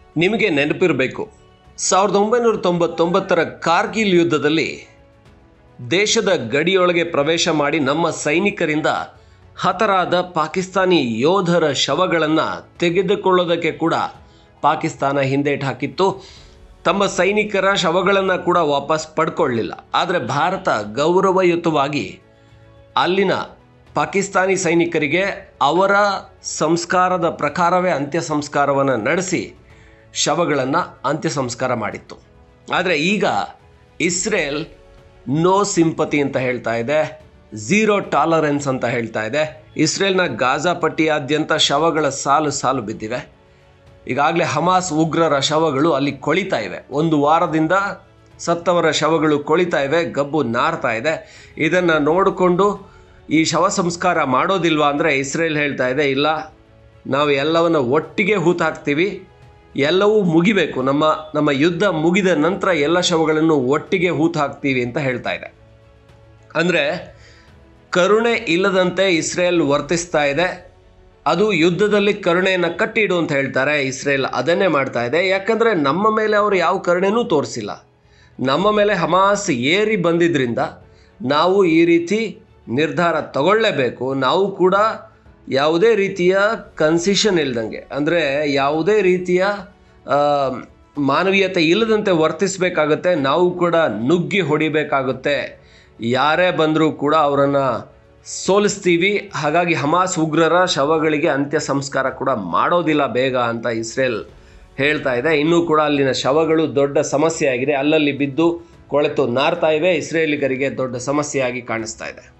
ನಿಮಗೆ ನೆನಪಿರಬೇಕು ಸಾವಿರದ ಒಂಬೈನೂರ ತೊಂಬತ್ತೊಂಬತ್ತರ ಕಾರ್ಗಿಲ್ ಯುದ್ಧದಲ್ಲಿ ದೇಶದ ಗಡಿಯೊಳಗೆ ಪ್ರವೇಶ ಮಾಡಿ ನಮ್ಮ ಸೈನಿಕರಿಂದ ಹತರಾದ ಪಾಕಿಸ್ತಾನಿ ಯೋಧರ ಶವಗಳನ್ನು ತೆಗೆದುಕೊಳ್ಳೋದಕ್ಕೆ ಕೂಡ ಪಾಕಿಸ್ತಾನ ಹಿಂದೇಟು ಹಾಕಿತ್ತು ತಮ್ಮ ಸೈನಿಕರ ಶವಗಳನ್ನು ಕೂಡ ವಾಪಸ್ ಪಡ್ಕೊಳ್ಳಿಲ್ಲ ಆದರೆ ಭಾರತ ಗೌರವಯುತವಾಗಿ ಅಲ್ಲಿನ ಪಾಕಿಸ್ತಾನಿ ಸೈನಿಕರಿಗೆ ಅವರ ಸಂಸ್ಕಾರದ ಪ್ರಕಾರವೇ ಅಂತ್ಯ ಸಂಸ್ಕಾರವನ್ನು ನಡೆಸಿ ಶವಗಳನ್ನು ಅಂತ್ಯ ಸಂಸ್ಕಾರ ಮಾಡಿತ್ತು ಆದರೆ ಈಗ ಇಸ್ರೇಲ್ ನೋ ಸಿಂಪತಿ ಅಂತ ಹೇಳ್ತಾ ಇದೆ ಝೀರೋ ಟಾಲರೆನ್ಸ್ ಅಂತ ಹೇಳ್ತಾ ಇದೆ ಇಸ್ರೇಲ್ನ ಗಾಜಾ ಪಟ್ಟಿಯಾದ್ಯಂತ ಶವಗಳ ಸಾಲು ಸಾಲು ಬಿದ್ದಿವೆ ಈಗಾಗಲೇ ಹಮಾಸ್ ಉಗ್ರರ ಶವಗಳು ಅಲ್ಲಿ ಕೊಳಿತಾ ಇವೆ ಒಂದು ವಾರದಿಂದ ಸತ್ತವರ ಶವಗಳು ಕೊಳಿತಾ ಇವೆ ಗಬ್ಬು ನಾರ್ತಾ ಇದೆ ಇದನ್ನು ನೋಡಿಕೊಂಡು ಈ ಶವ ಸಂಸ್ಕಾರ ಮಾಡೋದಿಲ್ವಾ ಅಂದರೆ ಇಸ್ರೇಲ್ ಹೇಳ್ತಾ ಇದೆ ಇಲ್ಲ ನಾವು ಎಲ್ಲವನ್ನು ಒಟ್ಟಿಗೆ ಹೂತಾಕ್ತೀವಿ ಎಲ್ಲವೂ ಮುಗಿಬೇಕು ನಮ್ಮ ನಮ್ಮ ಯುದ್ಧ ಮುಗಿದ ನಂತರ ಎಲ್ಲ ಶವಗಳನ್ನು ಒಟ್ಟಿಗೆ ಹೂತು ಹಾಕ್ತೀವಿ ಅಂತ ಹೇಳ್ತಾ ಇದೆ ಅಂದರೆ ಕರುಣೆ ಇಲ್ಲದಂತೆ ಇಸ್ರೇಲ್ ವರ್ತಿಸ್ತಾ ಇದೆ ಅದು ಯುದ್ಧದಲ್ಲಿ ಕರುಣೆಯನ್ನು ಕಟ್ಟಿಡು ಅಂತ ಹೇಳ್ತಾರೆ ಇಸ್ರೇಲ್ ಅದನ್ನೇ ಮಾಡ್ತಾ ಇದೆ ಯಾಕಂದರೆ ನಮ್ಮ ಮೇಲೆ ಅವರು ಯಾವ ಕರುಣೆನೂ ತೋರಿಸಿಲ್ಲ ನಮ್ಮ ಮೇಲೆ ಹಮಾಸ್ ಏರಿ ಬಂದಿದ್ದರಿಂದ ನಾವು ಈ ರೀತಿ ನಿರ್ಧಾರ ತಗೊಳ್ಳೇಬೇಕು ನಾವು ಕೂಡ ಯಾವುದೇ ರೀತಿಯ ಕನ್ಸಿಷನ್ ಇಲ್ದಂಗೆ ಅಂದರೆ ಯಾವುದೇ ರೀತಿಯ ಆ, ಮಾನವೀಯತೆ ಇಲ್ಲದಂತೆ ವರ್ತಿಸಬೇಕಾಗುತ್ತೆ ನಾವು ಕೂಡ ನುಗ್ಗಿ ಹೊಡಿಬೇಕಾಗುತ್ತೆ ಯಾರೇ ಬಂದರೂ ಕೂಡ ಅವರನ್ನು ಸೋಲಿಸ್ತೀವಿ ಹಾಗಾಗಿ ಹಮಾಸ್ ಉಗ್ರರ ಶವಗಳಿಗೆ ಅಂತ್ಯ ಸಂಸ್ಕಾರ ಕೂಡ ಮಾಡೋದಿಲ್ಲ ಬೇಗ ಅಂತ ಇಸ್ರೇಲ್ ಹೇಳ್ತಾ ಇದೆ ಇನ್ನೂ ಕೂಡ ಅಲ್ಲಿನ ಶವಗಳು ದೊಡ್ಡ ಸಮಸ್ಯೆ ಆಗಿದೆ ಅಲ್ಲಲ್ಲಿ ಬಿದ್ದು ಕೊಳೆತು ನಾರ್ತಾ ಇವೆ ಇಸ್ರೇಲಿಗರಿಗೆ ದೊಡ್ಡ ಸಮಸ್ಯೆಯಾಗಿ ಕಾಣಿಸ್ತಾ ಇದೆ